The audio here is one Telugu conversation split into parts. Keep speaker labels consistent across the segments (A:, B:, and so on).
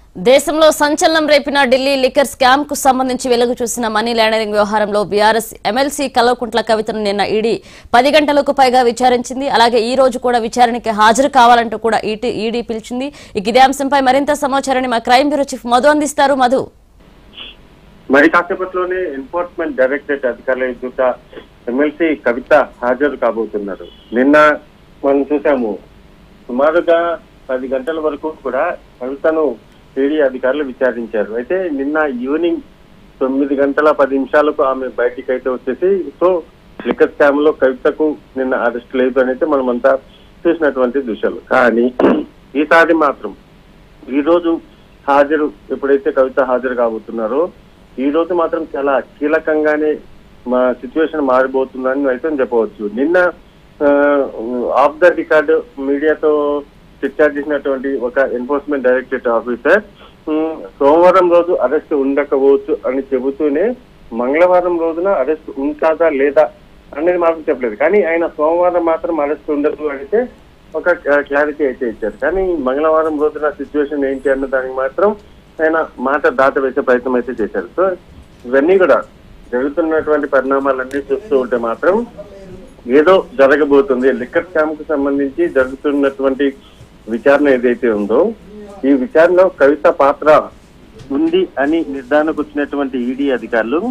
A: దేశంలో సంచలనం రేపిన ఢిల్లీ లిక్కర్ స్కామ్ కు సంబంధించి వెలుగు చూసిన మనీ లాండరింగ్ వ్యవహారంలో బీఆర్ఎస్ ఎమ్మెల్సీ కల్వకుంట్ల కవితను నిన్న ఈడీ పది గంటలకు పైగా విచారించింది అలాగే ఈ రోజు కూడా విచారణకి హాజరు కావాలంటూ కూడా ఈటీ ఈడీ పిలిచింది ఇక ఇదే అంశంపై మరింత సమాచారాన్ని మా క్రైమ్ బ్యూరో చీఫ్ మధు అందిస్తారు మధు
B: మరి కాసేపట్లోనే ఎన్ఫోర్స్మెంట్ డైరెక్టరేట్ అధికారుల ఎదుట ఎమ్మెల్సీ కవిత హాజరు కాబోతున్నారు నిన్న మనం చూసాము సుమారుగా పది గంటల వరకు కూడా కవితను ఈడీ అధికారులు విచారించారు అయితే నిన్న ఈవినింగ్ తొమ్మిది గంటల పది నిమిషాలకు ఆమె బయటికి అయితే వచ్చేసి సో లిక్కర్ స్కామ్ లో కవితకు నిన్న అరెస్ట్ లేదు అని అయితే మనమంతా చూసినటువంటి దృశ్యాలు కానీ ఈసారి మాత్రం ఈ రోజు హాజరు ఎప్పుడైతే కవిత హాజరు కాబోతున్నారో ఈ రోజు మాత్రం చాలా కీలకంగానే మా సిచ్యువేషన్ మారిపోతుందని అయితే చెప్పవచ్చు నిన్న ఆఫ్ ద రికార్డ్ మీడియాతో చర్చ చేసినటువంటి ఒక ఎన్ఫోర్స్మెంట్ డైరెక్టరేట్ ఆఫీసర్ ఉమ్, సోమవారం రోజు అరెస్ట్ ఉండకపోవచ్చు అని చెబుతూనే మంగళవారం రోజున అరెస్ట్ ఉంటుందా లేదా అనేది మాత్రం చెప్పలేదు కానీ ఆయన సోమవారం మాత్రం అరెస్ట్ ఉండదు అంటే ఒక క్లారిటీ అయితే ఇచ్చారు కానీ మంగళవారం రోజున సిచ్యువేషన్ ఏంటి అన్న దానికి మాత్రం ఆయన మాట దాట వేసే ప్రయత్నం అయితే చేశారు సో ఇవన్నీ కూడా జరుగుతున్నటువంటి పరిణామాలన్నీ చూస్తూ ఉంటే మాత్రం ఏదో జరగబోతుంది లిక్కర్ స్కామ్ కు సంబంధించి జరుగుతున్నటువంటి విచారణ ఏదైతే ఉందో ఈ విచారణలో కవిత పాత్ర ఉంది అని నిర్ధారణకు వచ్చినటువంటి ఈడీ అధికారులు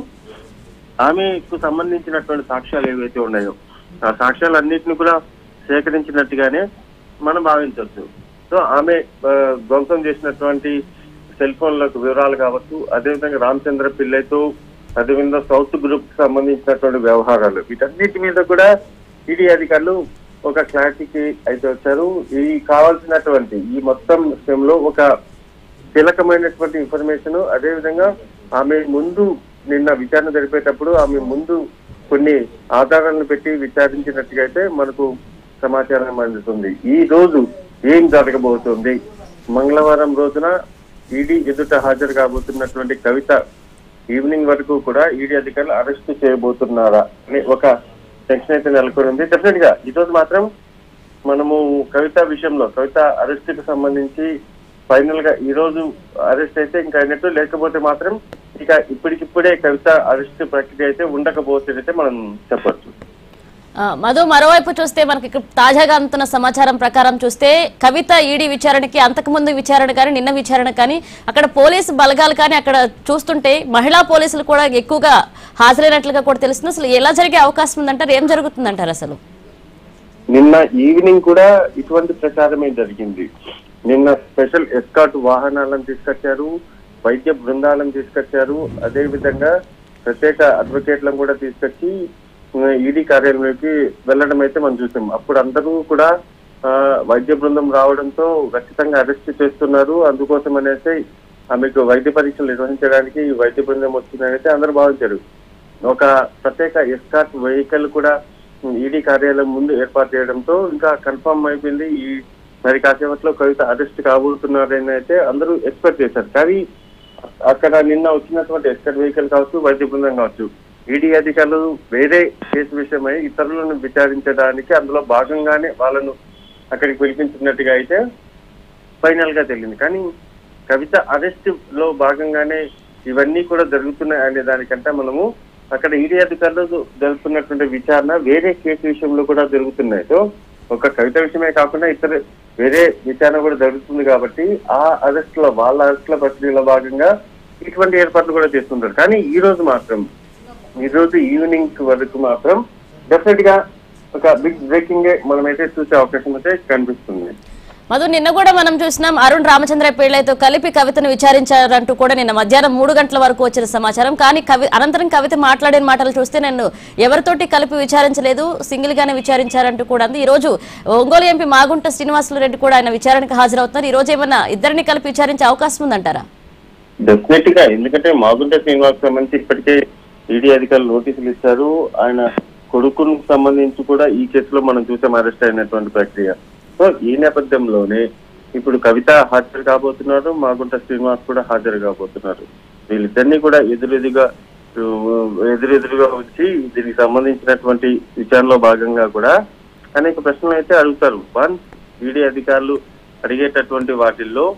B: ఆమెకు సంబంధించినటువంటి సాక్ష్యాలు ఏవైతే ఉన్నాయో ఆ సాక్ష్యాలన్నింటిని కూడా సేకరించినట్టుగానే మనం భావించవచ్చు సో ఆమె ఆ, ధ్వంసం చేసినటువంటి సెల్ ఫోన్లకు వివరాలు కావచ్చు అదేవిధంగా రామచంద్ర పిల్లైతో అదేవిధంగా సౌత్ గ్రూప్ కి సంబంధించినటువంటి వ్యవహారాలు వీటన్నిటి మీద కూడా ఈడీ అధికారులు ఒక క్లారిటీకి అయితే వచ్చారు ఈ కావాల్సినటువంటి ఈ మొత్తం విషయంలో ఒక కీలకమైనటువంటి ఇన్ఫర్మేషన్ అదే విధంగా ఆమె ముందు నిన్న విచారణ జరిపేటప్పుడు ఆమె ముందు కొన్ని ఆధారాలను పెట్టి విచారించినట్టుగా అయితే మనకు సమాచారం అందుతుంది ఈ రోజు ఏం జరగబోతుంది మంగళవారం రోజున ఈడీ ఎదుట హాజరు కాబోతున్నటువంటి కవిత ఈవినింగ్ వరకు కూడా ఈడీ అధికారులు అరెస్ట్ చేయబోతున్నారా అనే ఒక టెన్షన్ అయితే నెలకొని ఉంది డెఫినెట్ గా ఈ రోజు మాత్రం మనము కవిత విషయంలో కవిత అరెస్ట్ కి సంబంధించి ఫైనల్ గా ఈ రోజు అరెస్ట్ అయితే ఇంకా అయినట్టు లేకపోతే మాత్రం ఇక ఇప్పటికిప్పుడే కవిత అరెస్ట్ ప్రక్రియ అయితే ఉండకపోతే మనం చెప్పొచ్చు
A: ఆ, మధు మరోవైపు చూస్తే మనకి ఇక్కడ తాజాగా అందుతున్న సమాచారం ప్రకారం చూస్తే కవిత ఈడీ విచారణకి అంతకుముందు విచారణ కానీ నిన్న విచారణ కానీ అక్కడ పోలీసు బలగాలు కానీ అక్కడ చూస్తుంటే మహిళా పోలీసులు కూడా ఎక్కువగా హాజరైనట్లుగా కూడా తెలుస్తుంది అసలు ఎలా జరిగే అవకాశం ఉందంటారు ఏం జరుగుతుందంటారు అసలు
B: నిన్న ఈవినింగ్ కూడా ఇటువంటి ప్రచారమే జరిగింది నిన్న స్పెషల్ ఎస్కాట్ వాహనాలను తీసుకొచ్చారు వైద్య బృందాలను తీసుకొచ్చారు అదే విధంగా ప్రత్యేక అడ్వకేట్లను కూడా తీసుకొచ్చి ఈడీ కార్యాలయంలోకి వెళ్ళడం అయితే మనం చూసాం అప్పుడు అందరూ కూడా ఆ, వైద్య బృందం రావడంతో ఖచ్చితంగా అరెస్ట్ చేస్తున్నారు అందుకోసం అనేసి ఆమెకు వైద్య పరీక్షలు నిర్వహించడానికి ఈ వైద్య బృందం వచ్చిందని అయితే అందరూ భావించారు ఒక ప్రత్యేక ఎస్కాట్ వెహికల్ కూడా ఈడీ కార్యాలయం ముందు ఏర్పాటు చేయడంతో ఇంకా కన్ఫర్మ్ అయిపోయింది ఈ మరి కాసేపట్లో కవిత అరెస్ట్ కాబోతున్నారని అయితే అందరూ ఎక్స్పెక్ట్ చేశారు కానీ అక్కడ నిన్న వచ్చినటువంటి ఎస్కట్ వెహికల్ కావచ్చు వైద్య బృందం కావచ్చు ఈడీ అధికారులు వేరే కేసు విషయమై ఇతరులను విచారించడానికి అందులో భాగంగానే వాళ్ళను అక్కడికి పిలిపించినట్టుగా అయితే ఫైనల్ గా తెలిసింది కానీ కవిత అరెస్ట్ లో భాగంగానే ఇవన్నీ కూడా జరుగుతున్నాయి అనే దానికంటే మనము అక్కడ ఈడీ అధికారులు జరుగుతున్నటువంటి విచారణ వేరే కేసు విషయంలో కూడా జరుగుతున్నాయి సో ఒక కవిత విషయమే కాకుండా ఇతర వేరే విచారణ కూడా జరుగుతుంది కాబట్టి ఆ అరెస్ట్ లో వాళ్ళ అరెస్ట్ లో ప్రక్రియలో భాగంగా ఇటువంటి ఏర్పాట్లు కూడా చేస్తుంటారు కానీ ఈ రోజు మాత్రం ఈ రోజు ఈవినింగ్ వరకు మాత్రం డెఫినెట్ గా ఒక బిగ్ బ్రేకింగ్ మనమైతే చూసే అవకాశం అయితే కనిపిస్తుంది
A: మధు నిన్న కూడా మనం చూసినాం అరుణ్ రామచంద్ర పిళ్ళైతో కలిపి కవితను విచారించారంటూ కూడా నిన్న మధ్యాహ్నం మూడు గంటల వరకు వచ్చిన సమాచారం కానీ కవి అనంతరం కవిత మాట్లాడిన మాటలు చూస్తే నన్ను ఎవరితోటి కలిపి విచారించలేదు సింగిల్ గానే విచారించారంటూ కూడా ఉంది ఈ రోజు ఒంగోలు ఎంపీ మాగుంట శ్రీనివాసులు రెడ్డి కూడా ఆయన విచారణకు హాజరవుతున్నారు ఈ రోజు ఏమన్నా ఇద్దరిని కలిపి విచారించే అవకాశం ఉందంటారా
B: డెఫినెట్ గా ఎందుకంటే మాగుంట శ్రీనివాస్ సంబంధించి ఇప్పటికే ఈడీ అధికారులు నోటీసులు ఇచ్చారు ఆయన కొడుకును సంబంధించి కూడా ఈ కేసులో మనం చూసాం అరెస్ట్ అయినటువంటి ప్రక్రియ సో ఈ నేపథ్యంలోనే ఇప్పుడు కవిత హాజరు కాబోతున్నారు మాగుంట శ్రీనివాస్ కూడా హాజరు కాబోతున్నారు వీళ్ళిద్దరినీ కూడా ఎదురెదుగా ఉ, ఎదురెదురుగా ఉంచి దీనికి సంబంధించినటువంటి విచారణలో భాగంగా కూడా అనేక ప్రశ్నలు అయితే అడుగుతారు వన్ ఈడీ అధికారులు అడిగేటటువంటి వాటిల్లో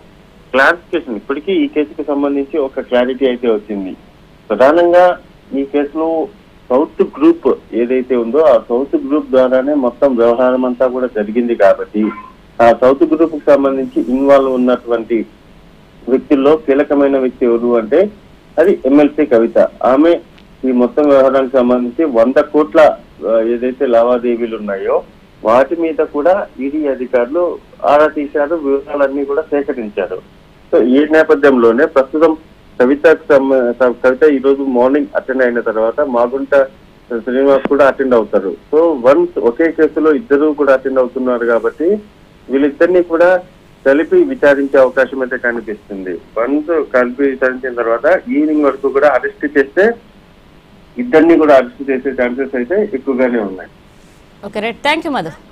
B: క్లారిఫికేషన్ ఇప్పటికీ ఈ కేసుకి సంబంధించి ఒక క్లారిటీ అయితే వచ్చింది ప్రధానంగా ఈ కేసులో సౌత్ గ్రూప్ ఏదైతే ఉందో ఆ సౌత్ గ్రూప్ ద్వారానే మొత్తం వ్యవహారం అంతా కూడా జరిగింది కాబట్టి ఆ సౌత్ గ్రూప్ కు సంబంధించి ఇన్వాల్వ్ ఉన్నటువంటి వ్యక్తుల్లో కీలకమైన వ్యక్తి ఎవరు అంటే అది ఎమ్మెల్సీ కవిత ఆమె ఈ మొత్తం వ్యవహారానికి సంబంధించి వంద కోట్ల ఆ, ఏదైతే లావాదేవీలు ఉన్నాయో వాటి మీద కూడా ఈడీ అధికారులు ఆరా తీశారు వివరాలన్నీ కూడా సేకరించారు సో ఈ నేపథ్యంలోనే ప్రస్తుతం కవితకు సంబ- కవిత ఈ రోజు మార్నింగ్ అటెండ్ అయిన తర్వాత మాగుంట శ్రీనివాస్ కూడా అటెండ్ అవుతారు సో వన్స్ ఒకే కేసులో ఇద్దరు కూడా అటెండ్ అవుతున్నారు కాబట్టి వీళ్ళిద్దరిని కూడా కలిపి విచారించే అవకాశం అయితే కనిపిస్తుంది వన్స్ కలిపి విచారించిన తర్వాత ఈవినింగ్ వరకు కూడా అరెస్ట్ చేస్తే ఇద్దరిని కూడా అరెస్ట్ చేసే ఛాన్సెస్ అయితే ఎక్కువగానే ఉన్నాయి
A: okay right thank you Madhu